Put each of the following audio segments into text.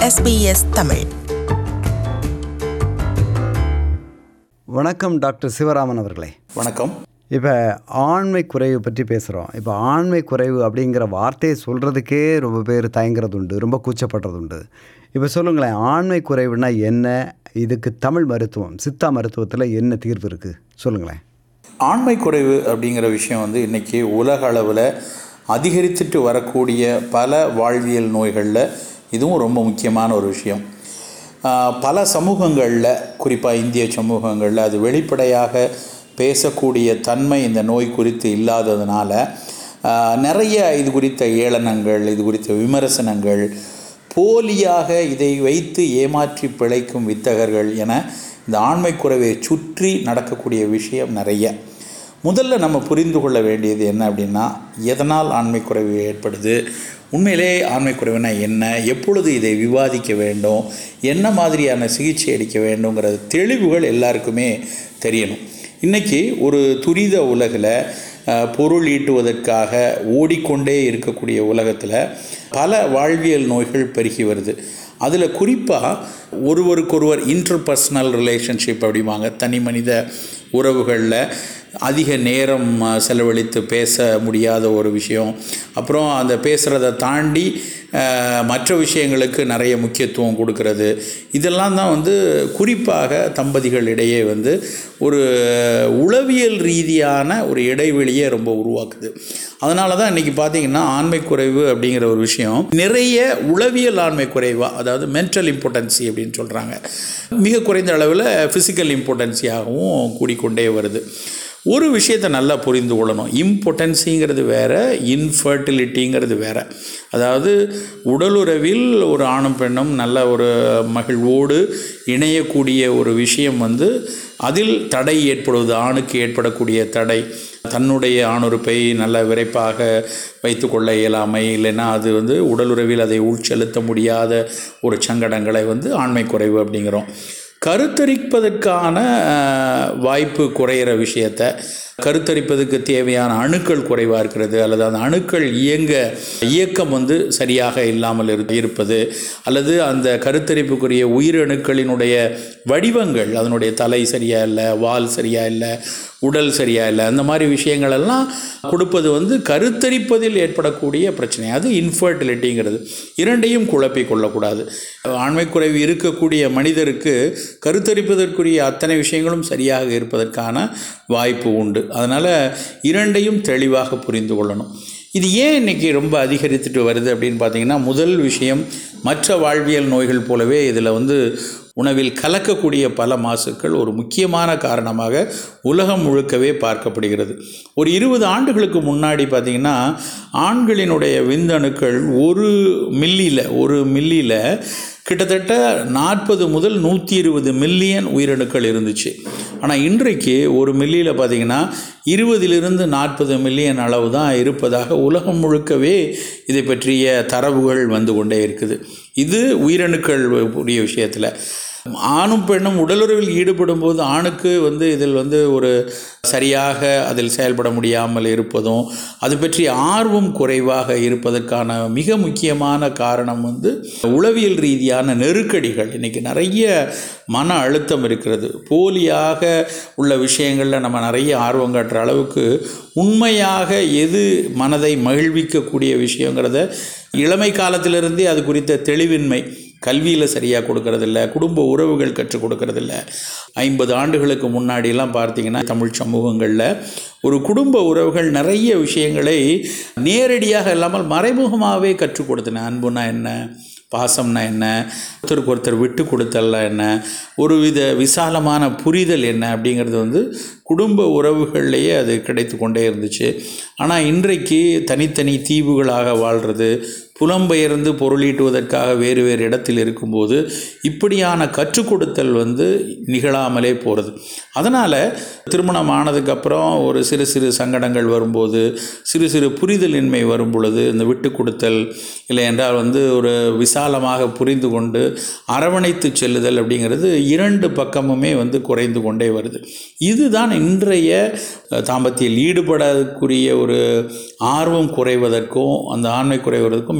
SBS Tamil வணக்கம் doctor Sivaraman அவர்களே வணக்கம் இப்போ ஆண்மை குறைவு பற்றி பேசுகிறோம் இப்போ ஆண்மை குறைவு அப்படிங்கிற வார்த்தையை சொல்கிறதுக்கே ரொம்ப பேர் தயங்குறது உண்டு ரொம்ப கூச்சப்படுறது உண்டு இப்போ சொல்லுங்களேன் ஆண்மை குறைவுனா என்ன இதுக்கு தமிழ் மருத்துவம் சித்தா மருத்துவத்தில் என்ன தீர்வு இருக்குது சொல்லுங்களேன் ஆண்மை குறைவு அப்படிங்கிற விஷயம் வந்து இன்றைக்கி உலக அளவில் அதிகரித்துட்டு வரக்கூடிய பல வாழ்வியல் நோய்களில் இதுவும் ரொம்ப முக்கியமான ஒரு விஷயம் ஆஹ் பல சமூகங்களில் குறிப்பாக இந்திய சமூகங்களில் அது வெளிப்படையாக பேசக்கூடிய தன்மை இந்த நோய் குறித்து இல்லாததுனால ஆஹ் நிறைய இது குறித்த ஏளனங்கள் இது குறித்த விமர்சனங்கள் போலியாக இதை வைத்து ஏமாற்றி பிழைக்கும் வித்தகர்கள் என இந்த ஆண்மை குறைவை சுற்றி நடக்கக்கூடிய விஷயம் நிறைய முதல்ல நம்ம புரிந்து கொள்ள வேண்டியது என்ன அப்படின்னா எதனால் ஆண்மை குறைவு ஏற்படுது உண்மையிலே ஆண்மை குறைவுனா என்ன எப்பொழுது இதை விவாதிக்க வேண்டும் என்ன மாதிரியான சிகிச்சை அளிக்க வேண்டுங்கிற தெளிவுகள் எல்லாருக்குமே தெரியணும் இன்றைக்கி ஒரு துரித உலகில் அஹ், பொருள் ஈட்டுவதற்காக ஓடிக்கொண்டே இருக்கக்கூடிய உலகத்தில் பல வாழ்வியல் நோய்கள் பெருகி வருது அதில் குறிப்பாக ஒருவருக்கொருவர் இன்டர்பர்சனல் ரிலேஷன்ஷிப் அப்படிம்பாங்க தனி மனித உறவுகளில் அதிக நேரம் அஹ், செலவழித்து பேச முடியாத ஒரு விஷயம் அப்புறம் அந்த பேசுகிறத தாண்டி அஹ், மற்ற விஷயங்களுக்கு நிறைய முக்கியத்துவம் கொடுக்கறது இதெல்லாம் தான் வந்து குறிப்பாக தம்பதிகள் இடையே வந்து ஒரு உளவியல் ரீதியான ஒரு இடைவெளியை ரொம்ப உருவாக்குது அதனால தான் இன்றைக்கி பார்த்தீங்கன்னா ஆண்மை குறைவு அப்படிங்கிற ஒரு விஷயம் நிறைய உளவியல் ஆண்மை குறைவாக அதாவது மென்டல் இம்பார்ட்டன்சி அப்படின்னு சொல்கிறாங்க மிக குறைந்த அளவில் ஃபிசிக்கல் இம்பார்ட்டன்சியாகவும் கூடிக்கொண்டே வருது ஒரு விஷயத்தை நல்லா புரிந்து கொள்ளணும் இம்பார்ட்டன்சிங்கிறது வேற இன்ஃபர்டிலிட்டிங்கிறது வேற அதாவது உடலுறவில் ஒரு ஆணும் பெண்ணும் நல்ல ஒரு மகிழ்வோடு இணையக்கூடிய ஒரு விஷயம் வந்து அதில் தடை ஏற்படுவது ஆணுக்கு ஏற்படக்கூடிய தடை தன்னுடைய ஆணுறுப்பை நல்ல விரைப்பாக வைத்துக்கொள்ள இயலாமை இல்லைன்னா அது வந்து உடலுறவில் அதை உட்செலுத்த முடியாத ஒரு சங்கடங்களை வந்து ஆண்மை குறைவு அப்படிங்கிறோம் கருத்தரிப்பதற்கான அஹ், வாய்ப்பு குறையிற விஷயத்த கருத்தரிப்பதற்கு தேவையான அணுக்கள் குறைவாக இருக்கிறது அல்லது அந்த அணுக்கள் இயங்க இயக்கம் வந்து சரியாக இல்லாமல் இரு- இருப்பது அல்லது அந்த கருத்தரிப்புக்குரிய உயிரணுக்களினுடைய வடிவங்கள் அதனுடைய தலை சரியா இல்லை வால் சரியா இல்லை உடல் சரியா இல்லை அந்த மாதிரி விஷயங்கள் எல்லாம் கொடுப்பது வந்து கருத்தரிப்பதில் ஏற்படக்கூடிய பிரச்சனை அது இன்ஃபர்டிலிட்டிங்கிறது இரண்டையும் குழப்பிக் கொள்ளக்கூடாது ஆண்மை குறைவு இருக்கக்கூடிய மனிதருக்கு கருத்தரிப்பதற்குரிய அத்தனை விஷயங்களும் சரியாக இருப்பதற்கான வாய்ப்பு உண்டு அதனால் இரண்டையும் தெளிவாக புரிந்து கொள்ளணும் இது ஏன் இன்னைக்கு ரொம்ப அதிகரித்துட்டு வருது அப்படின்னு பார்த்தீங்கன்னா முதல் விஷயம் மற்ற வாழ்வியல் நோய்கள் போலவே இதில் வந்து உணவில் கலக்கக்கூடிய பல மாசுக்கள் ஒரு முக்கியமான காரணமாக உலகம் முழுக்கவே பார்க்கப்படுகிறது ஒரு இருபது ஆண்டுகளுக்கு முன்னாடி பார்த்திங்கன்னா ஆண்களினுடைய விந்தணுக்கள் ஒரு மில்லியில் ஒரு மில்லியில் கிட்டத்தட்ட நாற்பது முதல் நூற்றி இருபது மில்லியன் உயிரணுக்கள் இருந்துச்சு ஆனால் இன்றைக்கு ஒரு மில்லியில் பார்த்தீங்கன்னா இருபதிலிருந்து நாற்பது மில்லியன் அளவு தான் இருப்பதாக உலகம் முழுக்கவே இதை பற்றிய தரவுகள் வந்து கொண்டே இருக்குது இது உயிரணுக்கள் உடைய விஷயத்தில் ஆணும் பெண்ணும் உடலுறவில் ஈடுபடும் போது ஆணுக்கு வந்து இதில் வந்து ஒரு சரியாக அதில் செயல்பட முடியாமல் இருப்பதும் அது பற்றி ஆர்வம் குறைவாக இருப்பதற்கான மிக முக்கியமான காரணம் வந்து உளவியல் ரீதியான நெருக்கடிகள் இன்றைக்கி நிறைய மன அழுத்தம் இருக்கிறது போலியாக உள்ள விஷயங்களில் நம்ம நிறைய ஆர்வம் காட்டுற அளவுக்கு உண்மையாக எது மனதை மகிழ்விக்கக்கூடிய விஷயங்கிறத இளமை காலத்திலிருந்தே அது குறித்த தெளிவின்மை கல்வியில் சரியாக கொடுக்கறதில்ல குடும்ப உறவுகள் கற்றுக் கொடுக்கறதில்ல ஐம்பது ஆண்டுகளுக்கு முன்னாடிலாம் பார்த்தீங்கன்னா தமிழ் சமூகங்களில் ஒரு குடும்ப உறவுகள் நிறைய விஷயங்களை நேரடியாக இல்லாமல் மறைமுகமாகவே கற்றுக் கொடுத்தன அன்புனா என்ன பாசம்னா என்ன ஒருத்தருக்கு ஒருத்தர் விட்டு கொடுத்தல்னா என்ன ஒரு வித விசாலமான புரிதல் என்ன அப்படிங்கிறது வந்து குடும்ப உறவுகள்லேயே அது கிடைத்து கொண்டே இருந்துச்சு ஆனால் இன்றைக்கு தனித்தனி தீவுகளாக வாழ்கிறது புலம்பெயர்ந்து பொருளீட்டுவதற்காக வேறு வேறு இடத்தில் இருக்கும்போது இப்படியான கற்றுக் கொடுத்தல் வந்து நிகழாமலே போகிறது அதனால் திருமணம் ஆனதுக்கப்புறம் ஒரு சிறு சிறு சங்கடங்கள் வரும்போது சிறு சிறு புரிதலின்மை வரும் பொழுது இந்த விட்டு கொடுத்தல் இல்லை என்றால் வந்து ஒரு விசாலமாக புரிந்து கொண்டு அரவணைத்து செல்லுதல் அப்படிங்கிறது இரண்டு பக்கமுமே வந்து குறைந்து கொண்டே வருது இதுதான் இன்றைய அஹ், தாம்பத்தியில் ஈடுபடக்கூடிய ஒரு ஆர்வம் குறைவதற்கும் அந்த ஆண்மை குறைவதற்கும் மிக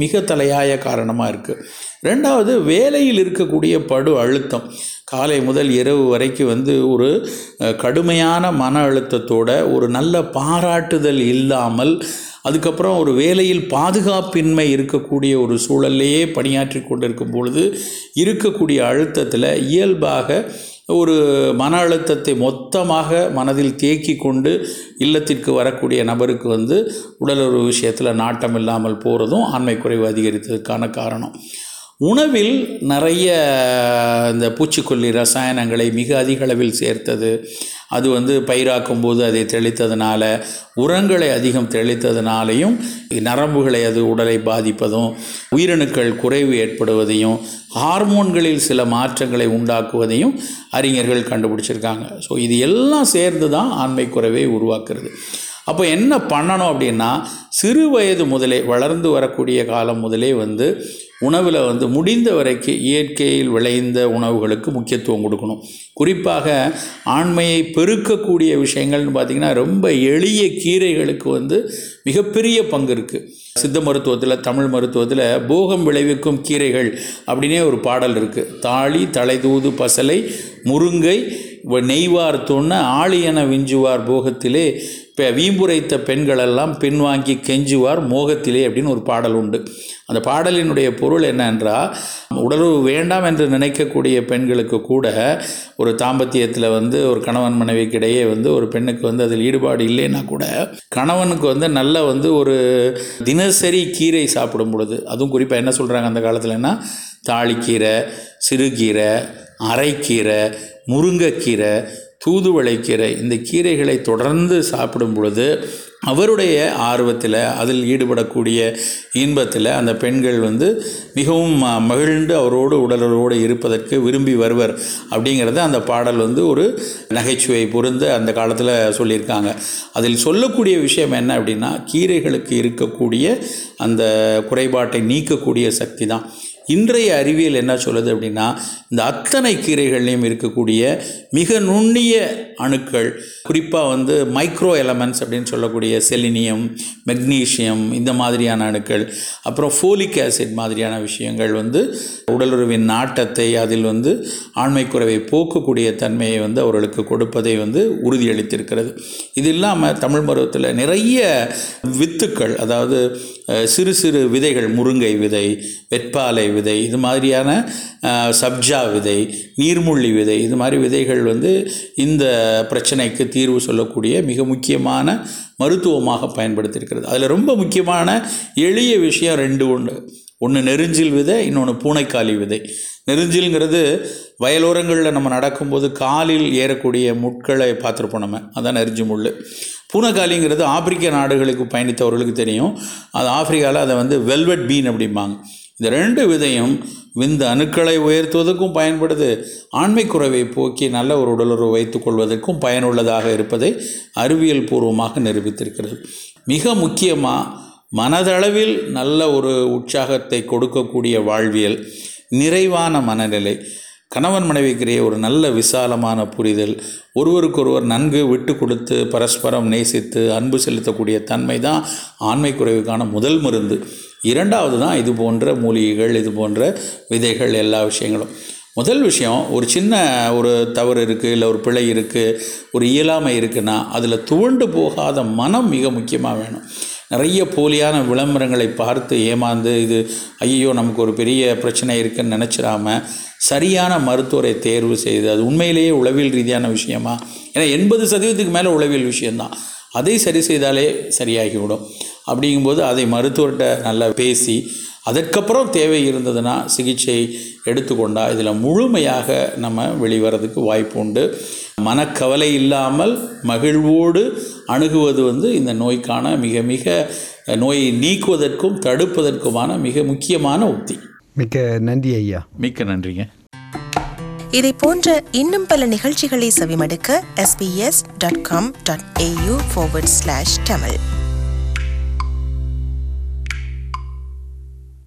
மிக தலையாய காரணமாக இருக்குது ரெண்டாவது வேலையில் இருக்கக்கூடிய படு அழுத்தம் காலை முதல் இரவு வரைக்கும் வந்து ஒரு அஹ், கடுமையான மன அழுத்தத்தோட ஒரு நல்ல பாராட்டுதல் இல்லாமல் அதுக்கப்புறம் ஒரு வேலையில் பாதுகாப்பின்மை இருக்கக்கூடிய ஒரு சூழல்லையே பணியாற்றி கொண்டிருக்கும் பொழுது இருக்கக்கூடிய அழுத்தத்தில் இயல்பாக ஒரு மன அழுத்தத்தை மொத்தமாக மனதில் தேக்கி கொண்டு இல்லத்திற்கு வரக்கூடிய நபருக்கு வந்து உடலுறவு விஷயத்தில் நாட்டம் இல்லாமல் போகிறதும் ஆண்மை குறைவு அதிகரித்ததுக்கான காரணம் உணவில் நிறைய இந்த பூச்சிக்கொல்லி ரசாயனங்களை மிக அதிக அளவில் சேர்த்தது அது வந்து பயிராக்கும் போது அதை தெளித்ததுனால உரங்களை அதிகம் தெளித்ததுனாலையும் நரம்புகளை அது உடலை பாதிப்பதும் உயிரணுக்கள் குறைவு ஏற்படுவதையும் ஹார்மோன்களில் சில மாற்றங்களை உண்டாக்குவதையும் அறிஞர்கள் கண்டுபிடிச்சிருக்காங்க ஸோ இது எல்லாம் சேர்ந்து தான் ஆண்மை குறைவை உருவாக்குறது அப்போ என்ன பண்ணணும் அப்படின்னா சிறு வயது முதலே வளர்ந்து வரக்கூடிய காலம் முதலே வந்து உணவில் வந்து முடிந்த வரைக்கும் இயற்கையில் விளைந்த உணவுகளுக்கு முக்கியத்துவம் கொடுக்கணும் குறிப்பாக ஆண்மையை பெருக்கக்கூடிய விஷயங்கள்னு பார்த்திங்கன்னா ரொம்ப எளிய கீரைகளுக்கு வந்து மிகப்பெரிய பங்கு இருக்குது சித்த மருத்துவத்தில் தமிழ் மருத்துவத்தில் போகம் விளைவிக்கும் கீரைகள் அப்படின்னே ஒரு பாடல் இருக்குது தாளி தலைதூது பசலை முருங்கை வ- நெய்வார் தோண்ண ஆளியன விஞ்சுவார் போகத்திலே இப்போ வீம்புரைத்த பெண்களெல்லாம் பின்வாங்கி கெஞ்சுவார் மோகத்திலே அப்படின்னு ஒரு பாடல் உண்டு அந்த பாடலினுடைய பொருள் என்னென்றால் உடலுறவு வேண்டாம் என்று நினைக்கக்கூடிய பெண்களுக்கு கூட ஒரு தாம்பத்தியத்தில் வந்து ஒரு கணவன் மனைவிக்கிடையே வந்து ஒரு பெண்ணுக்கு வந்து அதில் ஈடுபாடு இல்லைன்னா கூட கணவனுக்கு வந்து நல்ல வந்து ஒரு தினசரி கீரை சாப்பிடும் பொழுது அதுவும் குறிப்பாக என்ன சொல்கிறாங்க அந்த காலத்துலன்னா தாளிக்கீரை சிறுகீரை அரைக்கீரை முருங்கைக்கீரை தூதுவளைக்கீரை இந்த கீரைகளை தொடர்ந்து சாப்பிடும் பொழுது அவருடைய ஆர்வத்தில் அதில் ஈடுபடக்கூடிய இன்பத்தில் அந்த பெண்கள் வந்து மிகவும் ம- மகிழ்ந்து அவரோடு உடலோடு இருப்பதற்கு விரும்பி வருவர் அப்படிங்கிறத அந்த பாடல் வந்து ஒரு நகைச்சுவை பொருந்த அந்த காலத்தில் சொல்லியிருக்காங்க அதில் சொல்லக்கூடிய விஷயம் என்ன அப்படின்னா கீரைகளுக்கு இருக்கக்கூடிய அந்த குறைபாட்டை நீக்கக்கூடிய சக்தி தான் இன்றைய அறிவியல் என்ன சொல்லுது அப்படின்னா இந்த அத்தனை கீரைகள்லையும் இருக்கக்கூடிய மிக நுண்ணிய அணுக்கள் குறிப்பாக வந்து மைக்ரோ எலமெண்ட்ஸ் அப்படின்னு சொல்லக்கூடிய செலினியம் மெக்னீசியம் இந்த மாதிரியான அணுக்கள் அப்புறம் ஃபோலிக் ஆசிட் மாதிரியான விஷயங்கள் வந்து உடலுறவின் நாட்டத்தை அதில் வந்து ஆண்மை குறைவை போக்கக்கூடிய தன்மையை வந்து அவர்களுக்கு கொடுப்பதை வந்து உறுதியளித்திருக்கிறது இது இல்லாமல் தமிழ் மருவத்தில் நிறைய வித்துக்கள் அதாவது அஹ், சிறு சிறு விதைகள் முருங்கை விதை வெட்பாலை விதை இது மாதிரியான அஹ், சப்ஜா விதை நீர்முள்ளி விதை இது மாதிரி விதைகள் வந்து இந்த பிரச்சனைக்கு தீர்வு சொல்லக்கூடிய மிக முக்கியமான மருத்துவமாக பயன்படுத்தியிருக்கிறது அதில் ரொம்ப முக்கியமான எளிய விஷயம் ரெண்டு ஒன்று ஒன்று நெருஞ்சில் விதை இன்னொன்று பூனைக்காளி விதை நெருஞ்சில்ங்கிறது வயலோரங்களில் நம்ம நடக்கும்போது காலில் ஏறக்கூடிய முட்களை பார்த்துருப்போம் நம்ம அதான் நெருஞ்சி முள் பூனைக்காளிங்கிறது ஆப்பிரிக்க நாடுகளுக்கு பயணித்தவர்களுக்கு தெரியும் அது ஆப்பிரிக்காவில் அதை வந்து வெல்வெட் பீன் அப்படிம்பாங்க இந்த ரெண்டு விதையும் விந்து அணுக்களை உயர்த்துவதற்கும் பயன்படுது ஆண்மை குறைவை போக்கி நல்ல ஒரு உடலுறவு வைத்துக் கொள்வதற்கும் பயனுள்ளதாக இருப்பதை அறிவியல் பூர்வமாக நிரூபித்திருக்கிறது மிக முக்கியமாக மனதளவில் நல்ல ஒரு உற்சாகத்தை கொடுக்கக்கூடிய வாழ்வியல் நிறைவான மனநிலை கணவன் மனைவிக்கிடையே ஒரு நல்ல விசாலமான புரிதல் ஒருவருக்கொருவர் நன்கு விட்டு கொடுத்து பரஸ்பரம் நேசித்து அன்பு செலுத்தக்கூடிய தன்மை தான் ஆண்மை குறைவுக்கான முதல் மருந்து இரண்டாவது தான் இது போன்ற மூலிகைகள் இது போன்ற விதைகள் எல்லா விஷயங்களும் முதல் விஷயம் ஒரு சின்ன ஒரு தவறு இருக்குது இல்லை ஒரு பிழை இருக்குது ஒரு இயலாமை இருக்குன்னா அதில் துவண்டு போகாத மனம் மிக முக்கியமாக வேணும் நிறைய போலியான விளம்பரங்களை பார்த்து ஏமாந்து இது ஐயோ நமக்கு ஒரு பெரிய பிரச்சனை இருக்குன்னு நினச்சிடாம சரியான மருத்துவரை தேர்வு செய்து அது உண்மையிலேயே உளவியல் ரீதியான விஷயமா ஏன்னா எண்பது சதவீதத்துக்கு மேலே உளவியல் விஷயம்தான் அதை சரி செய்தாலே சரியாகிவிடும் அப்படிங்கும்போது அதை மருத்துவர்கிட்ட நல்லா பேசி அதற்கப்புறம் தேவை இருந்ததுன்னா சிகிச்சை எடுத்துக்கொண்டா இதில் முழுமையாக நம்ம வெளிவரதுக்கு வாய்ப்பு உண்டு மனக்கவலை இல்லாமல் மகிழ்வோடு அணுகுவது வந்து இந்த நோய்க்கான மிக மிக நோயை நீக்குவதற்கும் தடுப்பதற்குமான மிக முக்கியமான உத்தி மிக்க நன்றி ஐயா மிக்க நன்றிங்க இதை போன்ற இன்னும் பல நிகழ்ச்சிகளை செவிமடுக்க sbs.com.au forward slash tamil